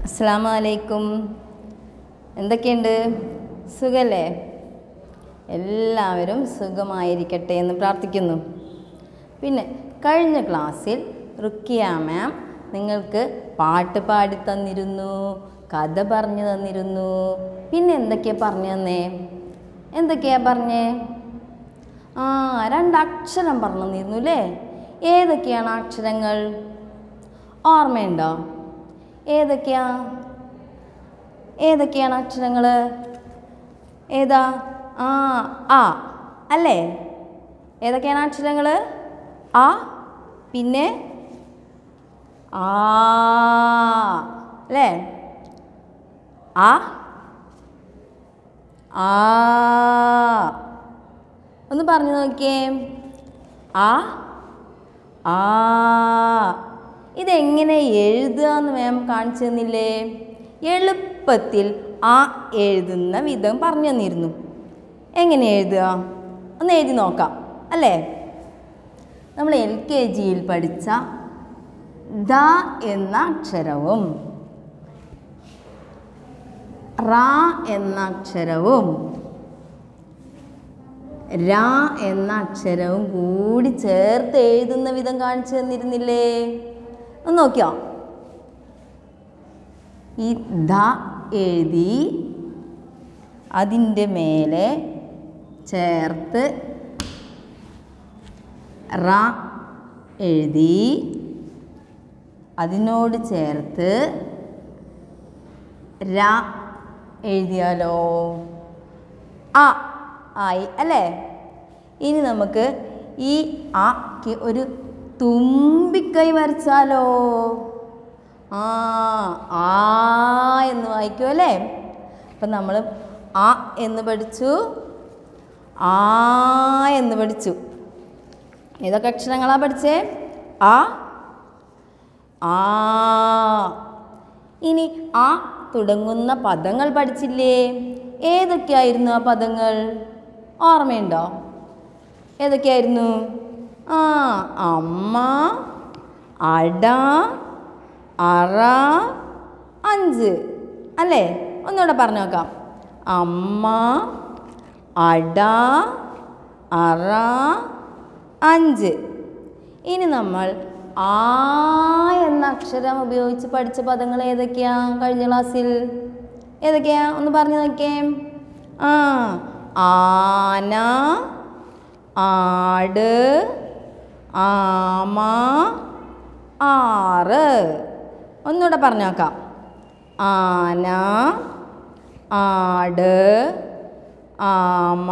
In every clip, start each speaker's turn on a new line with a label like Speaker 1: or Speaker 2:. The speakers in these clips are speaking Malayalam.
Speaker 1: അസ്സാം വലൈക്കും എന്തൊക്കെയുണ്ട് സുഖല്ലേ എല്ലാവരും സുഖമായിരിക്കട്ടെ എന്ന് പ്രാർത്ഥിക്കുന്നു പിന്നെ കഴിഞ്ഞ ക്ലാസ്സിൽ റുക്കിയ മാം നിങ്ങൾക്ക് പാട്ട് പാടി തന്നിരുന്നു കഥ പറഞ്ഞു തന്നിരുന്നു പിന്നെ എന്തൊക്കെയാ പറഞ്ഞു തന്നേ എന്തൊക്കെയാ പറഞ്ഞേ ആ രണ്ടക്ഷരം പറഞ്ഞു തന്നിരുന്നു അല്ലേ ഏതൊക്കെയാണ് ആ അക്ഷരങ്ങൾ ഓർമ്മയുണ്ടോ ഏതൊക്കെയാ ഏതൊക്കെയാണ് അക്ഷരങ്ങൾ ഏതാ ആ ആ അല്ലേ ഏതൊക്കെയാണ് അക്ഷരങ്ങൾ ആ പിന്നെ ആ അല്ലേ ആ ആ ഒന്ന് പറഞ്ഞു നോക്കിയേ ആ ആ ഇതെങ്ങനെ എഴുതുക എന്ന് മാം കാണിച്ചു തന്നില്ലേ എളുപ്പത്തിൽ ആ എഴുതുന്ന വിധം പറഞ്ഞു തന്നിരുന്നു എങ്ങനെ എഴുതുക ഒന്ന് എഴുതി നോക്കാം അല്ലേ നമ്മൾ എൽ കെ ജിയിൽ പഠിച്ച ദ എന്ന അക്ഷരവും റ എന്ന അക്ഷരവും രാ എന്ന അക്ഷരവും കൂടി ചേർത്ത് എഴുതുന്ന വിധം കാണിച്ചു തന്നിരുന്നില്ലേ ഒന്ന് നോക്കിയോ ഈ ധ എഴുതി അതിൻ്റെ മേലെ ചേർത്ത് റ എഴുതി അതിനോട് ചേർത്ത് ര എഴുതിയാലോ ആ ആയി അല്ലേ ഇനി നമുക്ക് ഈ ആക്ക് ഒരു തുമ്പിക്കൈ വരച്ചാലോ ആ ആ എന്ന് വായിക്കും അല്ലേ അപ്പം നമ്മൾ ആ എന്ന് പഠിച്ചു ആ എന്ന് പഠിച്ചു ഏതൊക്കെ അക്ഷരങ്ങളാ പഠിച്ചേ ആ ആ ഇനി ആ തുടങ്ങുന്ന പദങ്ങൾ പഠിച്ചില്ലേ ഏതൊക്കെയായിരുന്നു ആ പദങ്ങൾ ഓർമ്മയുണ്ടോ ഏതൊക്കെയായിരുന്നു ആ അമ്മ അട അറ അഞ്ച് അല്ലേ ഒന്നുകൂടെ പറഞ്ഞു നോക്കാം അമ്മ അട അറ അഞ്ച് ഇനി നമ്മൾ ആ എന്ന അക്ഷരം ഉപയോഗിച്ച് പഠിച്ച പദങ്ങൾ ഏതൊക്കെയാ കഴിഞ്ഞ ക്ലാസ്സിൽ ഏതൊക്കെയാ ഒന്ന് പറഞ്ഞു നോക്കിയേ ആ ആന ആട് ആമ ആറ് ഒന്നുകൂടെ പറഞ്ഞു നോക്കാം ആന ആട് ആമ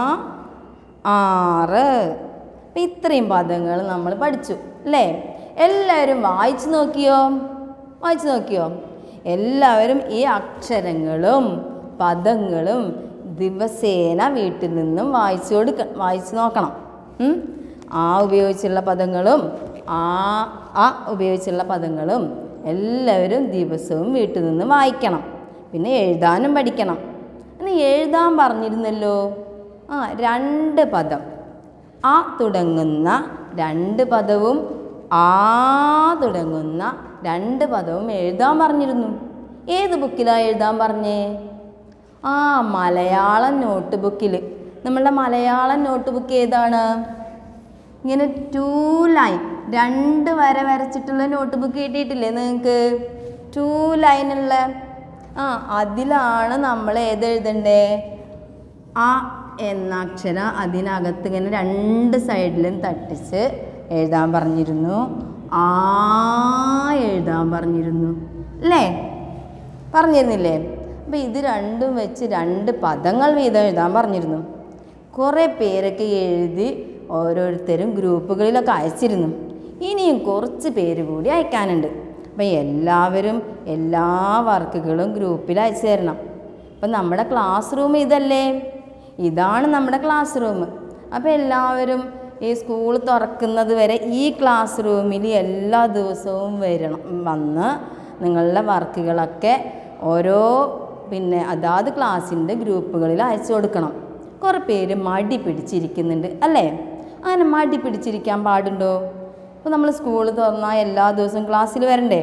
Speaker 1: ആറ് അപ്പം ഇത്രയും പദങ്ങൾ നമ്മൾ പഠിച്ചു അല്ലേ എല്ലാവരും വായിച്ചു നോക്കിയോ വായിച്ചു നോക്കിയോ എല്ലാവരും ഈ അക്ഷരങ്ങളും പദങ്ങളും ദിവസേന വീട്ടിൽ നിന്നും വായിച്ചു കൊടുക്ക വായിച്ചു നോക്കണം ഉം? ആ ഉപയോഗിച്ചുള്ള പദങ്ങളും ആ ആ ഉപയോഗിച്ചുള്ള പദങ്ങളും എല്ലാവരും ദിവസവും വീട്ടിൽ നിന്ന് വായിക്കണം പിന്നെ എഴുതാനും പഠിക്കണം അന്ന് എഴുതാൻ പറഞ്ഞിരുന്നല്ലോ ആ രണ്ട് പദം ആ തുടങ്ങുന്ന രണ്ട് പദവും ആ തുടങ്ങുന്ന രണ്ട് പദവും എഴുതാൻ പറഞ്ഞിരുന്നു ഏത് ബുക്കിലാണ് എഴുതാൻ പറഞ്ഞേ ആ മലയാളം നോട്ട് ബുക്കിൽ നമ്മളുടെ മലയാളം നോട്ട് ബുക്ക് ഏതാണ് ഇങ്ങനെ ടു ലൈൻ രണ്ട് വര വരച്ചിട്ടുള്ള നോട്ട് ബുക്ക് കിട്ടിയിട്ടില്ലേ നിങ്ങൾക്ക് ടു ലൈനുള്ള ആ അതിലാണ് നമ്മൾ ഏത് എഴുതണ്ടേ ആ എന്ന അക്ഷരം അതിനകത്ത് ഇങ്ങനെ രണ്ട് സൈഡിലും തട്ടിച്ച് എഴുതാൻ പറഞ്ഞിരുന്നു ആ എഴുതാൻ പറഞ്ഞിരുന്നു അല്ലേ പറഞ്ഞിരുന്നില്ലേ അപ്പോൾ ഇത് രണ്ടും വെച്ച് രണ്ട് പദങ്ങൾ വീതം എഴുതാൻ പറഞ്ഞിരുന്നു കുറേ പേരൊക്കെ എഴുതി ഓരോരുത്തരും ഗ്രൂപ്പുകളിലൊക്കെ അയച്ചിരുന്നു ഇനിയും കുറച്ച് പേര് കൂടി അയക്കാനുണ്ട് അപ്പം എല്ലാവരും എല്ലാ വർക്കുകളും ഗ്രൂപ്പിൽ അയച്ചു തരണം അപ്പം നമ്മുടെ ക്ലാസ് റൂം ഇതല്ലേ ഇതാണ് നമ്മുടെ ക്ലാസ് റൂം അപ്പോൾ എല്ലാവരും ഈ സ്കൂൾ തുറക്കുന്നത് വരെ ഈ ക്ലാസ് റൂമിൽ എല്ലാ ദിവസവും വരണം വന്ന് നിങ്ങളുടെ വർക്കുകളൊക്കെ ഓരോ പിന്നെ അതാത് ക്ലാസ്സിൻ്റെ ഗ്രൂപ്പുകളിൽ അയച്ചു കൊടുക്കണം കുറേ പേര് മടി പിടിച്ചിരിക്കുന്നുണ്ട് അല്ലേ അങ്ങനെ മടി പിടിച്ചിരിക്കാൻ പാടുണ്ടോ അപ്പോൾ നമ്മൾ സ്കൂൾ തുറന്നാൽ എല്ലാ ദിവസവും ക്ലാസ്സിൽ വരണ്ടേ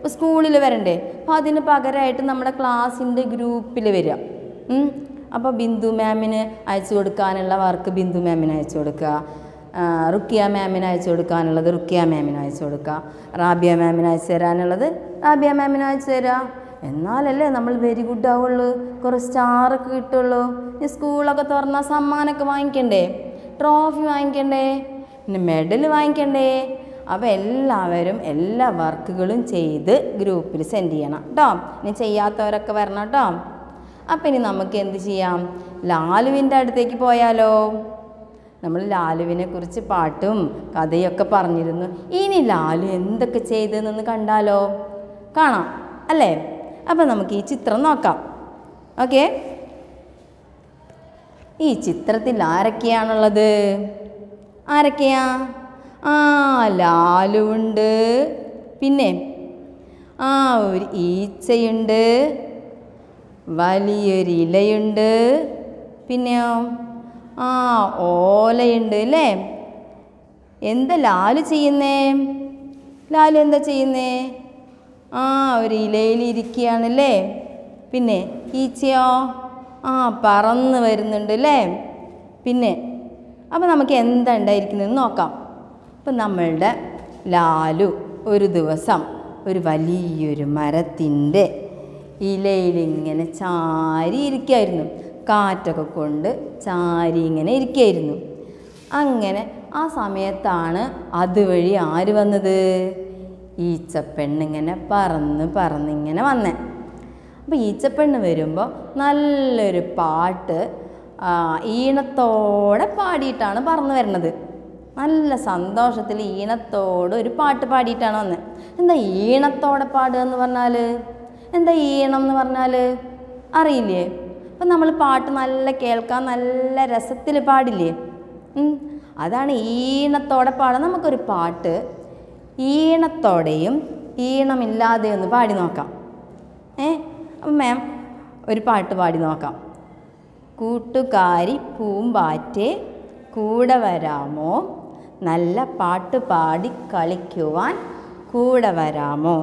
Speaker 1: ഇപ്പോൾ സ്കൂളിൽ വരണ്ടേ അപ്പോൾ അതിന് പകരമായിട്ട് നമ്മുടെ ക്ലാസ്സിൻ്റെ ഗ്രൂപ്പിൽ വരിക ഉം. അപ്പോൾ ബിന്ദു മാമിന് അയച്ചു കൊടുക്കാനുള്ള വർക്ക് ബിന്ദു മാമിന് അയച്ചു കൊടുക്കുക ആ, റുക്കിയ മാമിന് അയച്ചു കൊടുക്കാനുള്ളത് റുക്കിയ മാമിന് അയച്ചു കൊടുക്കുക റാബിയ മാമിന് അയച്ചു തരാനുള്ളത് റാബിയ മാമിന് അയച്ചു തരാം എന്നാലല്ലേ നമ്മൾ വെരി ഗുഡ് ആവുള്ളൂ കുറേ സ്റ്റാറൊക്കെ കിട്ടുള്ളൂ ഈ സ്കൂളൊക്കെ തുറന്നാൽ സമ്മാനമൊക്കെ വാങ്ങിക്കണ്ടേ ട്രോഫി വാങ്ങിക്കണ്ടേ പിന്നെ മെഡൽ വാങ്ങിക്കണ്ടേ അപ്പോൾ എല്ലാവരും എല്ലാ വർക്കുകളും ചെയ്ത് ഗ്രൂപ്പിൽ സെൻഡ് ചെയ്യണം കേട്ടോ ഇനി ചെയ്യാത്തവരൊക്കെ വരണം കേട്ടോ അപ്പം ഇനി നമുക്ക് എന്ത് ചെയ്യാം ലാലുവിൻ്റെ അടുത്തേക്ക് പോയാലോ നമ്മൾ ലാലുവിനെ കുറിച്ച് പാട്ടും കഥയൊക്കെ പറഞ്ഞിരുന്നു ഇനി ലാലു എന്തൊക്കെ ചെയ്തതെന്നൊന്ന് കണ്ടാലോ കാണാം അല്ലേ അപ്പം നമുക്ക് ഈ ചിത്രം നോക്കാം ഓക്കെ ഈ ചിത്രത്തിൽ ആരൊക്കെയാണുള്ളത് ആരൊക്കെയാ ആ ലാലുവുണ്ട് പിന്നെ ആ ഒരു ഈച്ചയുണ്ട് വലിയൊരു ഇലയുണ്ട് പിന്നെയോ ആ ഓലയുണ്ട് അല്ലേ എന്താ ലാലു ചെയ്യുന്നേ ലാലു എന്താ ചെയ്യുന്നേ ആ ഒരു ഇലയിൽ ഇരിക്കുകയാണല്ലേ പിന്നെ ഈച്ചയോ ആ പറന്ന് വരുന്നുണ്ട് അല്ലേ പിന്നെ അപ്പോൾ നമുക്ക് എന്താ ഉണ്ടായിരിക്കുന്നതെന്ന് നോക്കാം അപ്പം നമ്മളുടെ ലാലു ഒരു ദിവസം ഒരു വലിയൊരു മരത്തിൻ്റെ ഇലയിലിങ്ങനെ ചാരി ഇരിക്കായിരുന്നു കാറ്റൊക്കെ കൊണ്ട് ചാരി ഇങ്ങനെ ഇരിക്കായിരുന്നു അങ്ങനെ ആ സമയത്താണ് അതുവഴി ആര് വന്നത് ഈച്ചപ്പെണ്ണിങ്ങനെ പറന്ന് പറന്നിങ്ങനെ വന്നേ അപ്പോൾ ഈച്ചപ്പെണ്ണ് വരുമ്പോൾ നല്ലൊരു പാട്ട് ആ, ഈണത്തോടെ പാടിയിട്ടാണ് പറന്ന് വരുന്നത് നല്ല സന്തോഷത്തിൽ ഈണത്തോടെ ഒരു പാട്ട് പാടിയിട്ടാണ് വന്നത് എന്താ ഈണത്തോടെ പാടുക എന്ന് പറഞ്ഞാൽ എന്താ ഈണം എന്ന് പറഞ്ഞാൽ അറിയില്ലേ അപ്പം നമ്മൾ പാട്ട് നല്ല കേൾക്കാൻ നല്ല രസത്തിൽ പാടില്ലേ ഉം. അതാണ് ഈണത്തോടെ പാടുക നമുക്കൊരു പാട്ട് ഈണത്തോടെയും ഈണമില്ലാതെയും ഒന്ന് പാടി നോക്കാം ഏ അപ്പം മാം ഒരു പാട്ട് പാടി നോക്കാം കൂട്ടുകാരി പൂമ്പാറ്റെ കൂടെ വരാമോ നല്ല പാട്ട് പാടി കളിക്കുവാൻ കൂടെ വരാമോ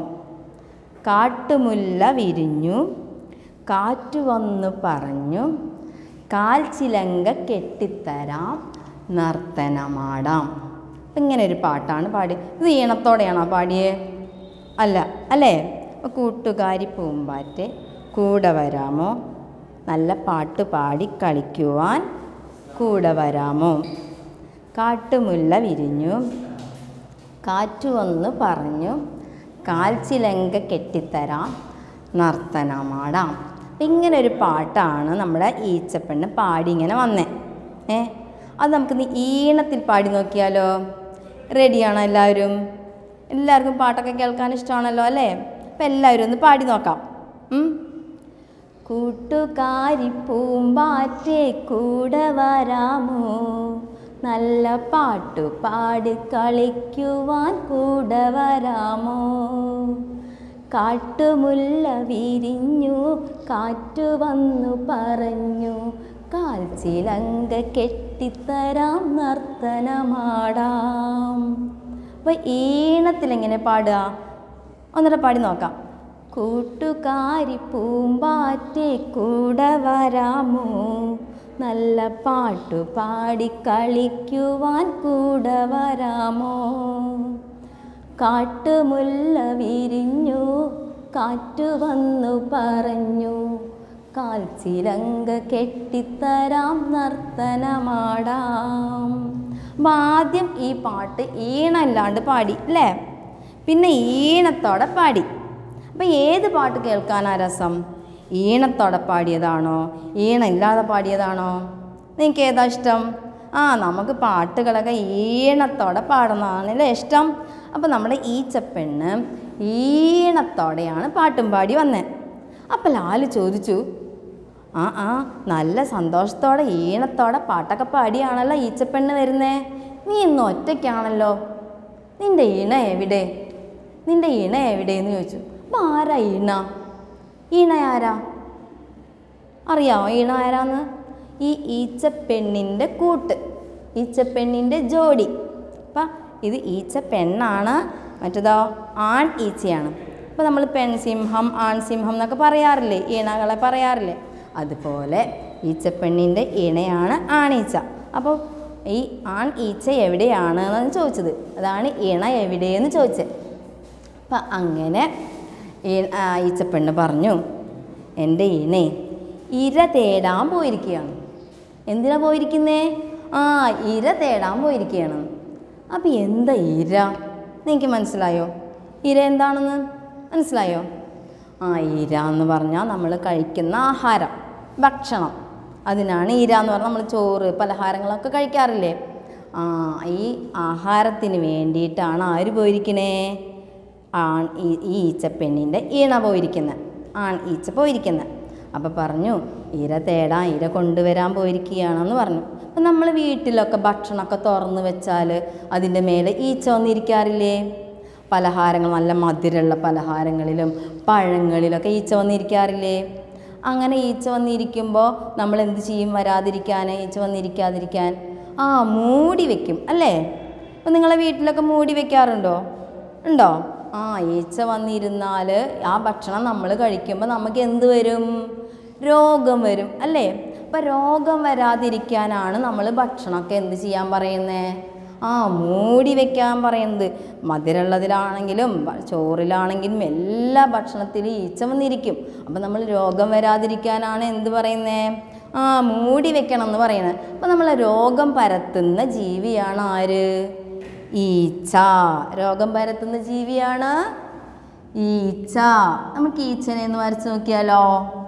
Speaker 1: കാട്ടുമുല്ല വിരിഞ്ഞു കാറ്റു വന്നു പറഞ്ഞു കാൽച്ചിലങ്ക കെട്ടിത്തരാം നർത്തനമാടാം അപ്പം ഇങ്ങനെ ഒരു പാട്ടാണ് പാടി ഇത് ഈണത്തോടെയാണോ പാടിയേ അല്ല അല്ലേ അപ്പോൾ കൂട്ടുകാരി പൂമ്പാറ്റെ കൂടെ വരാമോ നല്ല പാട്ട് പാടി കളിക്കുവാൻ കൂടെ വരാമോ കാട്ടുമുല്ല വിരിഞ്ഞു കാറ്റു വന്ന് പറഞ്ഞു കാൽച്ചിലങ്ക കെട്ടിത്തരാം നർത്തനമാടാം അപ്പം ഇങ്ങനെ ഒരു പാട്ടാണ് നമ്മുടെ ഈച്ചപ്പെണ്ണ് പാടി ഇങ്ങനെ വന്നേ ഏ അത് നമുക്കിന്ന് ഈണത്തിൽ പാടി നോക്കിയാലോ റെഡിയാണോ എല്ലാവരും എല്ലാവർക്കും പാട്ടൊക്കെ കേൾക്കാൻ ഇഷ്ടമാണല്ലോ അല്ലേ അപ്പം എല്ലാവരും ഒന്ന് പാടി നോക്കാം ഉം. കൂട്ടുകാരി പൂമ്പാറ്റെ കൂടെ വരാമോ നല്ല പാട്ടു പാടി കളിക്കുവാൻ കൂടെ വരാമോ കാട്ടുമുല്ല വിരിഞ്ഞു കാറ്റു വന്നു പറഞ്ഞു കാൽച്ചിലങ്ക കെട്ടിത്തരാം നർത്തനമാടാം അപ്പോൾ ഈണത്തിലെങ്ങനെ പാടുക ഒന്നിട്ട് പാടി നോക്കാം കൂട്ടുകാരി പൂമ്പാറ്റെ കൂടെ വരാമോ നല്ല പാട്ടു പാടി കളിക്കുവാൻ കൂടെ വരാമോ കാട്ടുമുല്ല വിരിഞ്ഞു കാറ്റു വന്നു പറഞ്ഞു കാൽച്ചിലങ്ക കെട്ടിത്തരാം നർത്തനമാടാം അപ്പം ആദ്യം ഈ പാട്ട് ഈണമില്ലാണ്ട് പാടി അല്ലേ പിന്നെ ഈണത്തോടെ പാടി അപ്പം ഏത് പാട്ട് കേൾക്കാനാ രസം ഈണത്തോടെ പാടിയതാണോ ഈണമില്ലാതെ പാടിയതാണോ നിങ്ങൾക്ക് ഏതാ ഇഷ്ടം ആ നമുക്ക് പാട്ടുകളൊക്കെ ഈണത്തോടെ പാടുന്നതാണല്ലേ ഇഷ്ടം അപ്പോൾ നമ്മുടെ ഈച്ചപ്പെണ്ണ് ഈണത്തോടെയാണ് പാട്ടും പാടി വന്നത് അപ്പോൾ ലാല് ചോദിച്ചു ആ ആ നല്ല സന്തോഷത്തോടെ ഈണത്തോടെ പാട്ടൊക്കെ പാടിയാണല്ലോ ഈച്ചപ്പെണ്ണ് വരുന്നേ നീ ഇന്ന് ഒറ്റയ്ക്കാണല്ലോ നിന്റെ ഇണ എവിടെ നിന്റെ ഇണ എവിടെയെന്ന് ചോദിച്ചു അപ്പം ആരാ ഇണ ഇണ ആരാ അറിയാമോ ഈണ ആരാന്ന് ഈ ഈച്ചപ്പെണ്ണിൻ്റെ കൂട്ട് ഈച്ചപ്പെണ്ണിൻ്റെ ജോഡി അപ്പം ഇത് ഈച്ച പെണ്ണാണ് മറ്റേതോ ആൺ ഈച്ചയാണ് അപ്പോൾ നമ്മൾ പെൺസിംഹം ആൺസിംഹം എന്നൊക്കെ പറയാറില്ലേ ഇണകളെ പറയാറില്ലേ അതുപോലെ ഈച്ചപ്പെണ്ണിൻ്റെ ഇണയാണ് ആണീച്ച അപ്പോൾ ഈ ആൺ ഈച്ച എവിടെയാണ് എന്നാണ് ചോദിച്ചത് അതാണ് ഇണ എവിടെയെന്ന് ചോദിച്ചത് അപ്പം അങ്ങനെ ഈ- ആ, ഈച്ചപ്പെണ്ണ് പറഞ്ഞു എൻ്റെ ഇണേ ഇര തേടാൻ പോയിരിക്കുകയാണ് എന്തിനാ പോയിരിക്കുന്നേ ആ ഇര തേടാൻ പോയിരിക്കുകയാണ് അപ്പം എന്താ ഇര എനിക്ക് മനസ്സിലായോ ഇര എന്താണെന്ന് മനസ്സിലായോ ആ ഇര എന്ന് പറഞ്ഞാൽ നമ്മൾ കഴിക്കുന്ന ആഹാരം ഭക്ഷണം അതിനാണ് ഇര എന്ന് പറഞ്ഞാൽ നമ്മൾ ചോറ് പലഹാരങ്ങളൊക്കെ കഴിക്കാറില്ലേ ആ ഈ ആഹാരത്തിന് വേണ്ടിയിട്ടാണ് ആര് പോയിരിക്കണേ ആൺ ഈ ഈ ഈച്ചപ്പെണ്ണിൻ്റെ ഈണ പോയിരിക്കുന്നത് ആൺ ഈച്ച പോയിരിക്കുന്നത് അപ്പോൾ പറഞ്ഞു ഇര തേടാൻ ഇര കൊണ്ടുവരാൻ പോയിരിക്കുകയാണെന്ന് പറഞ്ഞു അപ്പം നമ്മൾ വീട്ടിലൊക്കെ ഭക്ഷണമൊക്കെ തുറന്ന് വെച്ചാൽ അതിൻ്റെ മേലെ ഈച്ച വന്നിരിക്കാറില്ലേ പലഹാരങ്ങൾ നല്ല മധുരമുള്ള പലഹാരങ്ങളിലും പഴങ്ങളിലൊക്കെ ഈച്ച വന്നിരിക്കാറില്ലേ അങ്ങനെ ഈച്ച വന്നിരിക്കുമ്പോൾ നമ്മൾ എന്ത് ചെയ്യും വരാതിരിക്കാൻ ഈച്ച വന്നിരിക്കാതിരിക്കാൻ ആ മൂടി വെക്കും അല്ലേ അപ്പം നിങ്ങളെ വീട്ടിലൊക്കെ മൂടി വെക്കാറുണ്ടോ ഉണ്ടോ ആ ഈച്ച വന്നിരുന്നാൽ ആ ഭക്ഷണം നമ്മൾ കഴിക്കുമ്പോൾ നമുക്ക് എന്ത് വരും രോഗം വരും അല്ലേ അപ്പം രോഗം വരാതിരിക്കാനാണ് നമ്മൾ ഭക്ഷണമൊക്കെ എന്ത് ചെയ്യാൻ പറയുന്നത് ആ മൂടി വെക്കാൻ പറയുന്നത് മധുരമുള്ളതിലാണെങ്കിലും ഭ- ചോറിലാണെങ്കിലും എല്ലാ ഭക്ഷണത്തിലും ഈച്ച വന്നിരിക്കും അപ്പം നമ്മൾ രോഗം വരാതിരിക്കാനാണ് എന്ത് പറയുന്നത് ആ മൂടി വെക്കണം എന്ന് പറയുന്നത് അപ്പം നമ്മൾ രോഗം പരത്തുന്ന ജീവിയാണ് ആര് ഈച്ച രോഗം പരത്തുന്ന ജീവിയാണ് ഈച്ച നമുക്ക് ഈച്ചനെ ഒന്ന് വരച്ച് നോക്കിയാലോ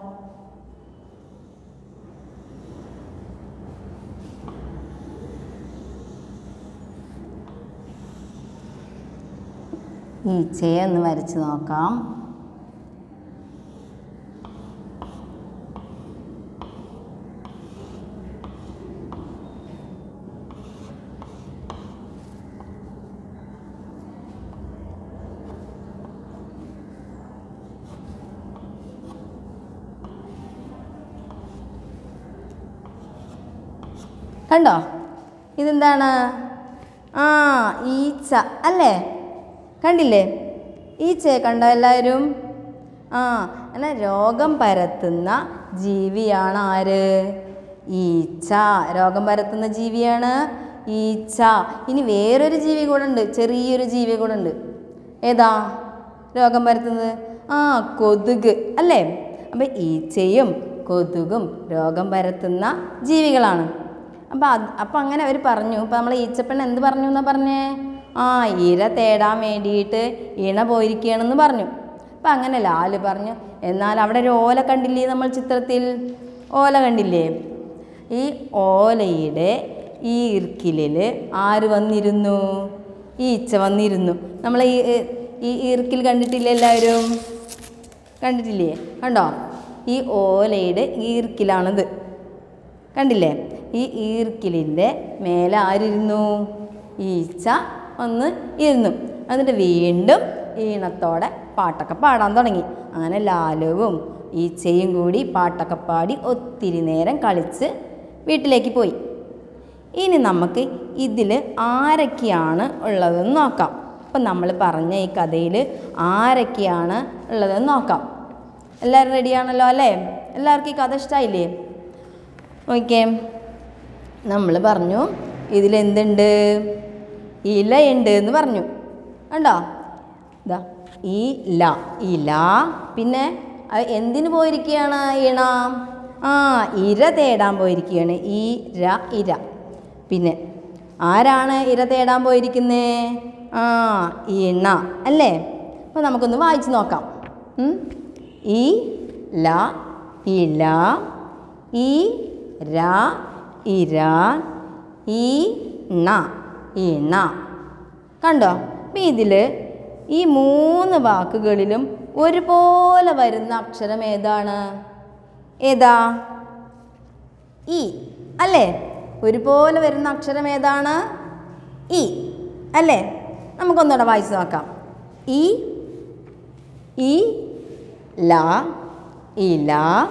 Speaker 1: ഈച്ചയെ ഒന്ന് വരച്ച് നോക്കാം കണ്ടോ ഇതെന്താണ് ആ ഈച്ച അല്ലേ കണ്ടില്ലേ ഈച്ചയെ കണ്ടോ എല്ലാവരും ആ അല്ല രോഗം പരത്തുന്ന ജീവിയാണ് ആര് ഈച്ച രോഗം പരത്തുന്ന ജീവിയാണ് ഈച്ച ഇനി വേറൊരു ജീവി കൂടെ ഉണ്ട് ചെറിയൊരു ജീവി കൂടെ ഉണ്ട് ഏതാ രോഗം പരത്തുന്നത് ആ കൊതുക് അല്ലേ അപ്പം ഈച്ചയും കൊതുകും രോഗം പരത്തുന്ന ജീവികളാണ് അപ്പം അത് അപ്പം അങ്ങനെ അവർ പറഞ്ഞു ഇപ്പം നമ്മൾ ഈച്ചപ്പെണ്ണ് എന്ത് പറഞ്ഞു എന്നാ പറഞ്ഞേ ആ ഇര തേടാൻ വേണ്ടിയിട്ട് ഇണ പോയിരിക്കുകയാണെന്ന് പറഞ്ഞു അപ്പം അങ്ങനെ ലാല് പറഞ്ഞു എന്നാൽ അവിടെ ഒരു ഓല കണ്ടില്ലേ നമ്മൾ ചിത്രത്തിൽ ഓല കണ്ടില്ലേ ഈ ഓലയുടെ ഈ ഇർക്കിലിൽ ആര് വന്നിരുന്നു ഈച്ച വന്നിരുന്നു നമ്മൾ ഈ ഈ ഈർക്കിൽ കണ്ടിട്ടില്ലേ എല്ലാവരും കണ്ടിട്ടില്ലേ കണ്ടോ ഈ ഓലയുടെ ഈർക്കിലാണിത് കണ്ടില്ലേ ഈ ഈർക്കിലിൻ്റെ മേലെ ആരിരുന്നു ഈച്ച വന്ന് ഇരുന്നു എന്നിട്ട് വീണ്ടും ഈണത്തോടെ പാട്ടൊക്കെ പാടാൻ തുടങ്ങി അങ്ങനെ ലാലുവും ഈച്ചയും കൂടി പാട്ടൊക്കെ പാടി ഒത്തിരി നേരം കളിച്ച് വീട്ടിലേക്ക് പോയി ഇനി നമുക്ക് ഇതിൽ ആരൊക്കെയാണ് ഉള്ളതെന്ന് നോക്കാം അപ്പം നമ്മൾ പറഞ്ഞ ഈ കഥയിൽ ആരൊക്കെയാണ് ഉള്ളതെന്ന് നോക്കാം എല്ലാവരും റെഡിയാണല്ലോ അല്ലേ എല്ലാവർക്കും ഈ കഥ ഇഷ്ടമായില്ലേ ഓക്കെ നമ്മൾ പറഞ്ഞു ഇതിലെന്തുണ്ട് ഇലയുണ്ട് എന്ന് പറഞ്ഞു കണ്ടോ ഇതാ ഈ ല ഇല പിന്നെ അത് എന്തിനു പോയിരിക്കുകയാണ് ഇണ ആ ഇര തേടാൻ പോയിരിക്കുകയാണ് ഈ ര ഇര പിന്നെ ആരാണ് ഇര തേടാൻ പോയിരിക്കുന്നേ ആ ഇണ അല്ലേ അപ്പോൾ നമുക്കൊന്ന് വായിച്ച് നോക്കാം ഉം. ഈ ല ഇല ഈ ര ഇര ഈ ണ ഇണ കണ്ടോ അപ്പം ഇതിൽ ഈ മൂന്ന് വാക്കുകളിലും ഒരുപോലെ വരുന്ന അക്ഷരം ഏതാണ് ഏതാ ഇ അല്ലേ ഒരുപോലെ വരുന്ന അക്ഷരം ഏതാണ് ഇ അല്ലേ നമുക്കൊന്നുകൂടെ വായിച്ച് നോക്കാം ഇ ഇ ല ഇല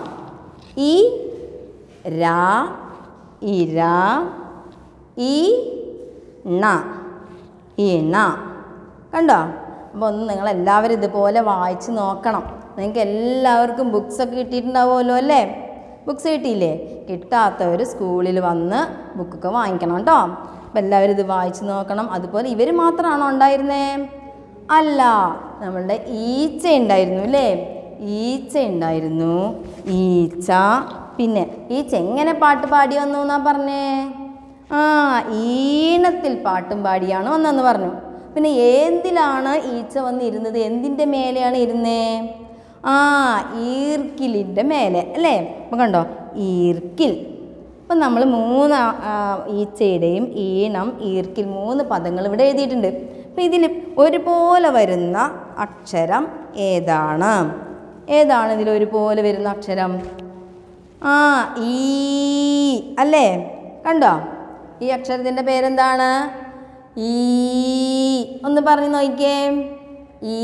Speaker 1: ഇ രാ ഇര ഈ ണ ഇണ കണ്ടോ അപ്പോൾ ഒന്ന് നിങ്ങൾ എല്ലാവരും ഇതുപോലെ വായിച്ച് നോക്കണം നിങ്ങൾക്ക് എല്ലാവർക്കും ബുക്സൊക്കെ കിട്ടിയിട്ടുണ്ടാവുമല്ലോ അല്ലേ ബുക്സ് കിട്ടിയില്ലേ കിട്ടാത്തവർ സ്കൂളിൽ വന്ന് ബുക്കൊക്കെ വാങ്ങിക്കണം കേട്ടോ അപ്പം എല്ലാവരും ഇത് വായിച്ച് നോക്കണം അതുപോലെ ഇവർ മാത്രമാണോ ഉണ്ടായിരുന്നേ അല്ല നമ്മളുടെ ഈച്ച ഉണ്ടായിരുന്നു അല്ലേ ഈച്ച ഉണ്ടായിരുന്നു ഈച്ച പിന്നെ ഈച്ച എങ്ങനെ പാട്ട് പാടി വന്നു എന്നാ പറഞ്ഞേ ആ ഈണത്തിൽ പാട്ടും പാടിയാണ് വന്നെന്ന് പറഞ്ഞു പിന്നെ എന്തിലാണ് ഈച്ച വന്നിരുന്നത് എന്തിൻ്റെ മേലെയാണ് ഇരുന്നേ ആ ഈർക്കിലിൻ്റെ മേലെ അല്ലേ അപ്പം കണ്ടോ ഈർക്കിൽ അപ്പം നമ്മൾ മൂന്ന് ആ, ആ, ഈച്ചയുടെയും ഈണം ഈർക്കിൽ മൂന്ന് പദങ്ങൾ ഇവിടെ എഴുതിയിട്ടുണ്ട് അപ്പം ഇതിൽ ഒരുപോലെ വരുന്ന അക്ഷരം ഏതാണ് ഏതാണ് ഇതിൽ ഒരുപോലെ വരുന്ന അക്ഷരം ആ ഈ അല്ലേ കണ്ടോ ഈ അക്ഷരത്തിൻ്റെ പേരെന്താണ് ഈ ഒന്ന് പറഞ്ഞു നോക്കിയേ ഈ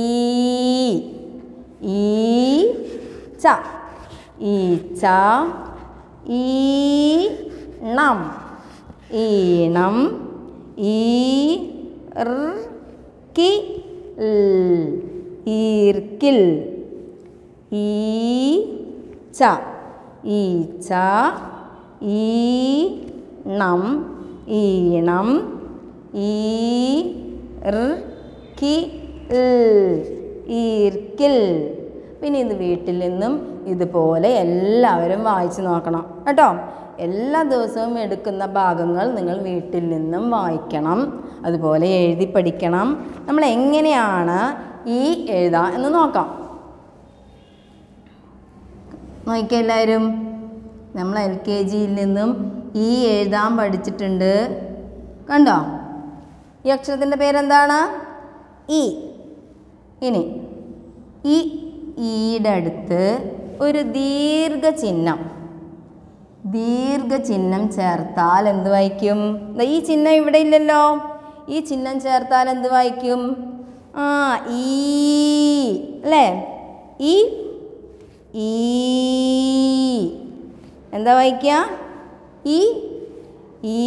Speaker 1: ഈ ച ഈച്ച ഈണം ഈണം ഈ ി ഈർക്കിൽ ഈച്ച ഈച്ച ഈണം ഈണം ഈർക്കി ഈർക്കിൽ പിന്നെ ഇത് വീട്ടിൽ നിന്നും ഇതുപോലെ എല്ലാവരും വായിച്ചു നോക്കണം കേട്ടോ എല്ലാ ദിവസവും എടുക്കുന്ന ഭാഗങ്ങൾ നിങ്ങൾ വീട്ടിൽ നിന്നും വായിക്കണം അതുപോലെ എഴുതി പഠിക്കണം നമ്മൾ എങ്ങനെയാണ് ഈ എഴുതാ എന്ന് നോക്കാം നോക്കിയ എല്ലാവരും നമ്മൾ എൽ കെ ജിയിൽ നിന്നും ഈ എഴുതാൻ പഠിച്ചിട്ടുണ്ട് കണ്ടോ ഈ അക്ഷരത്തിൻ്റെ പേരെന്താണ് ഇ ഇനി ഈ ഈയുടെ അടുത്ത് ഒരു ദീർഘചിഹ്നം ദീർഘചിഹ്നം ചേർത്താൽ എന്ത് വായിക്കും ദാ ഈ ചിഹ്നം ഇവിടെ ഇല്ലല്ലോ ഈ ചിഹ്നം ചേർത്താൽ എന്ത് വായിക്കും ആ ഈ അല്ലേ ഈ ഈ എന്താ വായിക്കുക ഈ ഈ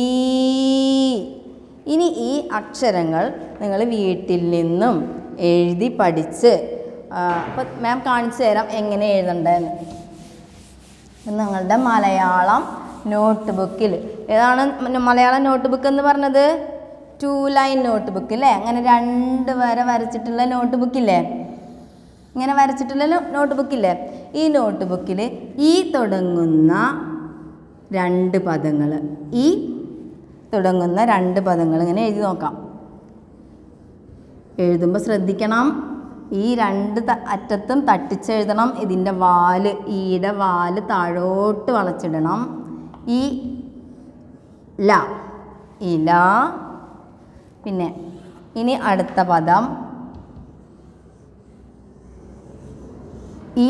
Speaker 1: ഇനി ഈ അക്ഷരങ്ങൾ നിങ്ങൾ വീട്ടിൽ നിന്നും എഴുതി പഠിച്ച് അപ്പം മാം കാണിച്ചു തരാം എങ്ങനെ എഴുതണ്ടതെന്ന് ഇത് നിങ്ങളുടെ മലയാളം നോട്ട് ബുക്കിൽ ഏതാണ് മ- മലയാളം നോട്ട് ബുക്ക് എന്ന് പറഞ്ഞത് ടു ലൈൻ നോട്ട് ബുക്ക് അല്ലേ അങ്ങനെ രണ്ട് വര വരച്ചിട്ടുള്ള നോട്ട് ബുക്കില്ലേ ഇങ്ങനെ വരച്ചിട്ടുള്ള നോട്ട് ബുക്കില്ലേ ഈ നോട്ട് ബുക്കിൽ ഈ തുടങ്ങുന്ന രണ്ട് പദങ്ങൾ ഈ തുടങ്ങുന്ന രണ്ട് പദങ്ങൾ ഇങ്ങനെ എഴുതി നോക്കാം എഴുതുമ്പോൾ ശ്രദ്ധിക്കണം ഈ രണ്ട് ത- അറ്റത്തും തട്ടിച്ചെഴുതണം ഇതിൻ്റെ വാല് ഈയുടെ വാല് താഴോട്ട് വളച്ചിടണം ഈ ല ഇല പിന്നെ ഇനി അടുത്ത പദം ഈ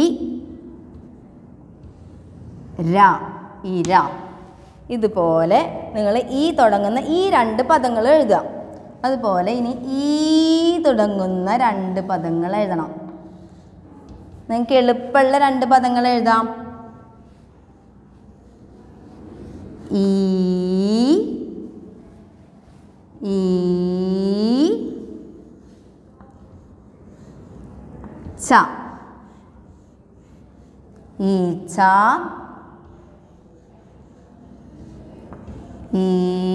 Speaker 1: ര ഇര ഇതുപോലെ നിങ്ങൾ ഈ തുടങ്ങുന്ന ഈ രണ്ട് പദങ്ങൾ എഴുതുക അതുപോലെ ഇനി ഈ തുടങ്ങുന്ന രണ്ട് പദങ്ങൾ എഴുതണം നിങ്ങൾക്ക് എളുപ്പമുള്ള രണ്ട് പദങ്ങൾ എഴുതാം ഈ ഈ ച ഈച്ച ഈ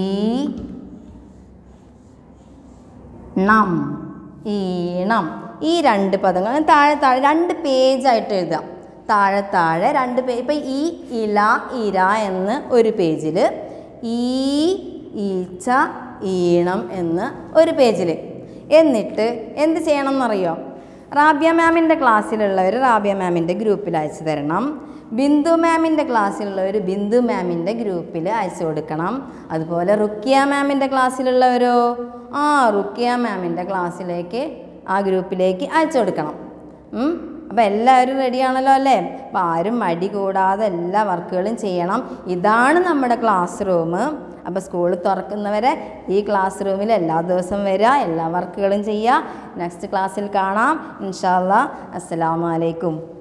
Speaker 1: ണം ഈണം ഈ രണ്ട് പദങ്ങൾ താഴെ താഴെ രണ്ട് പേജായിട്ട് എഴുതാം താഴെ താഴെ രണ്ട് പേജ് ഇപ്പം ഈ ഇല ഇര എന്ന് ഒരു പേജിൽ ഈ ഈച്ച ഈണം എന്ന് ഒരു പേജിൽ എന്നിട്ട് എന്ത് ചെയ്യണം എന്നറിയോ റാബിയ മാമിൻ്റെ ക്ലാസ്സിലുള്ളവർ റാബിയ മാമിൻ്റെ ഗ്രൂപ്പിൽ അയച്ചു തരണം ബിന്ദു മാമിൻ്റെ ക്ലാസ്സിലുള്ളവർ ബിന്ദു മാമിൻ്റെ ഗ്രൂപ്പിൽ അയച്ചു കൊടുക്കണം അതുപോലെ റുക്കിയ മാമിൻ്റെ ക്ലാസ്സിലുള്ളവരോ ആ റുക്കിയ മാമിൻ്റെ ക്ലാസ്സിലേക്ക് ആ ഗ്രൂപ്പിലേക്ക് അയച്ചു കൊടുക്കണം അപ്പോൾ എല്ലാവരും റെഡിയാണല്ലോ അല്ലേ അപ്പോൾ ആരും മടി കൂടാതെ എല്ലാ വർക്കുകളും ചെയ്യണം ഇതാണ് നമ്മുടെ ക്ലാസ് റൂം അപ്പോൾ സ്കൂൾ തുറക്കുന്നവരെ ഈ ക്ലാസ് റൂമിൽ എല്ലാ ദിവസവും വരിക എല്ലാ വർക്കുകളും ചെയ്യുക നെക്സ്റ്റ് ക്ലാസ്സിൽ കാണാം ഇൻഷാല്ലാ അസ്സലാമു അലൈക്കും